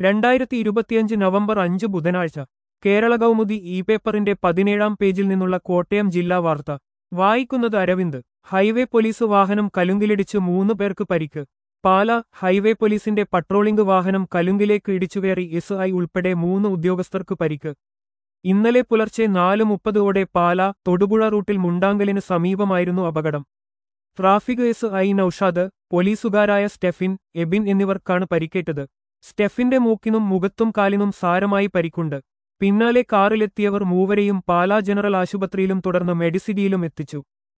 രണ്ടായിരത്തി ഇരുപത്തിയഞ്ച് നവംബർ അഞ്ച് ബുധനാഴ്ച കേരള കൗമുദി ഇ പേപ്പറിന്റെ പതിനേഴാം പേജിൽ നിന്നുള്ള കോട്ടയം ജില്ലാ വാർത്ത വായിക്കുന്നത് അരവിന്ദ് ഹൈവേ പോലീസ് വാഹനം കലുങ്കിലിടിച്ച് മൂന്ന് പേർക്ക് പരിക്ക് പാല ഹൈവേ പോലീസിന്റെ പട്രോളിംഗ് വാഹനം കലുങ്കിലേക്ക് ഇടിച്ചുകയറി എസ് ഐ ഉൾപ്പെടെ മൂന്ന് ഉദ്യോഗസ്ഥർക്ക് പരിക്ക് ഇന്നലെ പുലർച്ചെ നാല് മുപ്പതോടെ പാല തൊടുപുഴ റൂട്ടിൽ മുണ്ടാങ്കലിന് സമീപമായിരുന്നു അപകടം ട്രാഫിക് എസ് ഐ നൌഷാദ് പോലീസുകാരായ സ്റ്റെഫിൻ എബിൻ എന്നിവർക്കാണ് പരിക്കേറ്റത് സ്റ്റെഫിന്റെ മൂക്കിനും മുഖത്തും കാലിനും സാരമായി പരിക്കുണ്ട് പിന്നാലെ കാറിലെത്തിയവർ മൂവരെയും പാലാ ജനറൽ ആശുപത്രിയിലും തുടർന്ന് മെഡിസിറ്റിയിലും എത്തിച്ചു